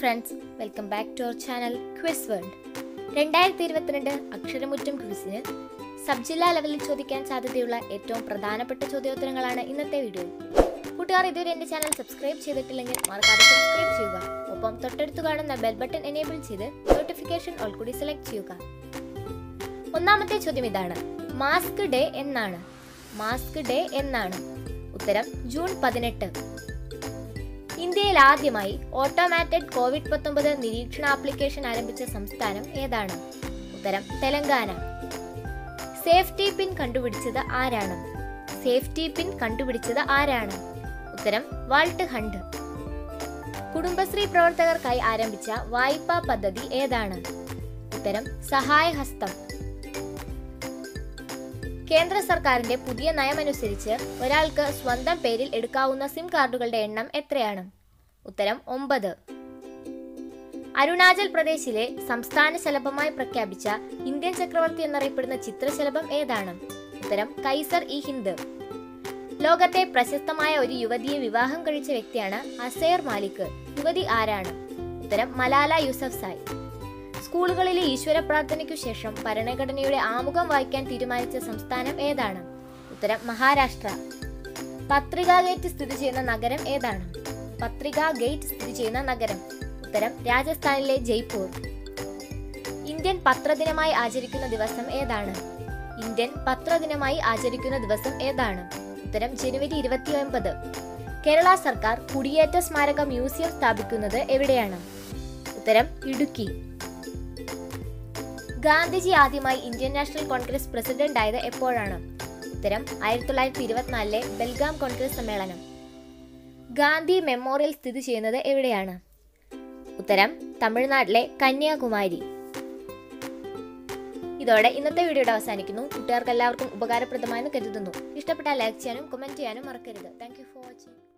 friends welcome back to our channel quiz world രണ്ടായിരത്തി ഇരുപത്തിരണ്ട് അക്ഷരമുറ്റം ക്വിസിന് sub ജില്ലാ ലെവലിൽ ചോദിക്കാൻ സാധ്യതയുള്ള ഏറ്റവും പ്രധാനപ്പെട്ട ചോദ്യോത്തരങ്ങളാണ് ഇന്നത്തെ വീഡിയോ കൂട്ടുകാർ ഇതുവരെ എൻ്റെ ചാനൽ സബ്സ്ക്രൈബ് ചെയ്തിട്ടില്ലെങ്കിൽ മറക്കാതെ സബ്സ്ക്രൈബ് ചെയ്യുക ഒപ്പം തൊട്ടടുത്ത് കാണുന്ന ബെൽ ബട്ടൺ എനേബിൾ ചെയ്ത് നോട്ടിഫിക്കേഷൻ ഓൾ കൂടി സെലക്ട് ചെയ്യുക ഒന്നാമത്തെ ചോദ്യം ഇതാണ് മാസ്ക് ഡേ എന്നാണ് മാസ്ക് ഡേ എന്നാണ് ഉത്തരം ജൂൺ പതിനെട്ട് ഇന്ത്യയിൽ ആദ്യമായി ഓട്ടോമാറ്റഡ് കോവിഡ് പത്തൊമ്പത് നിരീക്ഷണ ആപ്ലിക്കേഷൻ ആരംഭിച്ച സംസ്ഥാനം ഏതാണ് ഉത്തരം തെലങ്കാന സേഫ്റ്റി പിൻ കണ്ടുപിടിച്ചത് ആരാണ് സേഫ്റ്റി പിൻ കണ്ടുപിടിച്ചത് ആരാണ് ഉത്തരം വാൾട്ട് ഹണ്ട് കുടുംബശ്രീ പ്രവർത്തകർക്കായി ആരംഭിച്ച വായ്പാ പദ്ധതി ഏതാണ് ഉത്തരം സഹായഹസ്തം കേന്ദ്ര സർക്കാരിന്റെ പുതിയ നയമനുസരിച്ച് ഒരാൾക്ക് സ്വന്തം പേരിൽ എടുക്കാവുന്ന സിം കാർഡുകളുടെ എണ്ണം എത്രയാണ് ഉത്തരം ഒമ്പത് അരുണാചൽ പ്രദേശിലെ സംസ്ഥാന ശലഭമായി പ്രഖ്യാപിച്ച ഇന്ത്യൻ ചക്രവർത്തി എന്നറിയപ്പെടുന്ന ചിത്രശലഭം ഏതാണ് ഉത്തരം കൈസർ ഇ ഹിന്ദ് ലോകത്തെ പ്രശസ്തമായ ഒരു യുവതിയെ വിവാഹം കഴിച്ച വ്യക്തിയാണ് അസേർ മാലിക് യുവതി ആരാണ് ഉത്തരം മലാല യൂസഫ് സായ് സ്കൂളുകളിലെ ഈശ്വര പ്രാർത്ഥനയ്ക്കു ശേഷം ഭരണഘടനയുടെ ആമുഖം വായിക്കാൻ തീരുമാനിച്ച സംസ്ഥാനം ഏതാണ് ഉത്തരം മഹാരാഷ്ട്ര പത്രികാ ഗേറ്റ് സ്ഥിതി ചെയ്യുന്ന നഗരം ഏതാണ് പത്രികാ ഗേറ്റ് സ്ഥിതി ചെയ്യുന്ന നഗരം ഉത്തരം രാജസ്ഥാനിലെ ജയ്പൂർ ഇന്ത്യൻ പത്രദിനമായി ആചരിക്കുന്ന ദിവസം ഏതാണ് ഇന്ത്യൻ പത്രദിനമായി ആചരിക്കുന്ന ദിവസം ഏതാണ് ഉത്തരം ജനുവരി ഇരുപത്തി ഒൻപത് കേരള സർക്കാർ കുടിയേറ്റ സ്മാരക മ്യൂസിയം സ്ഥാപിക്കുന്നത് എവിടെയാണ് ഉത്തരം ഇടുക്കി ഗാന്ധിജി ആദ്യമായി ഇന്ത്യൻ നാഷണൽ കോൺഗ്രസ് പ്രസിഡന്റ് ആയത് എപ്പോഴാണ് ഉത്തരം ആയിരത്തി തൊള്ളായിരത്തി ഇരുപത്തിനാലിലെ ബെൽഗാം കോൺഗ്രസ് സമ്മേളനം ഗാന്ധി മെമ്മോറിയൽ സ്ഥിതി ചെയ്യുന്നത് എവിടെയാണ് ഉത്തരം തമിഴ്നാട്ടിലെ കന്യാകുമാരി ഇതോടെ ഇന്നത്തെ വീഡിയോയുടെ അവസാനിക്കുന്നു കുട്ടികൾക്ക് എല്ലാവർക്കും ഉപകാരപ്രദമായെന്ന് കരുതുന്നു ഇഷ്ടപ്പെട്ടാൽ ലൈക്ക് ചെയ്യാനും കമന്റ് ചെയ്യാനും മറക്കരുത് താങ്ക് യു ഫോർ വാച്ചിങ്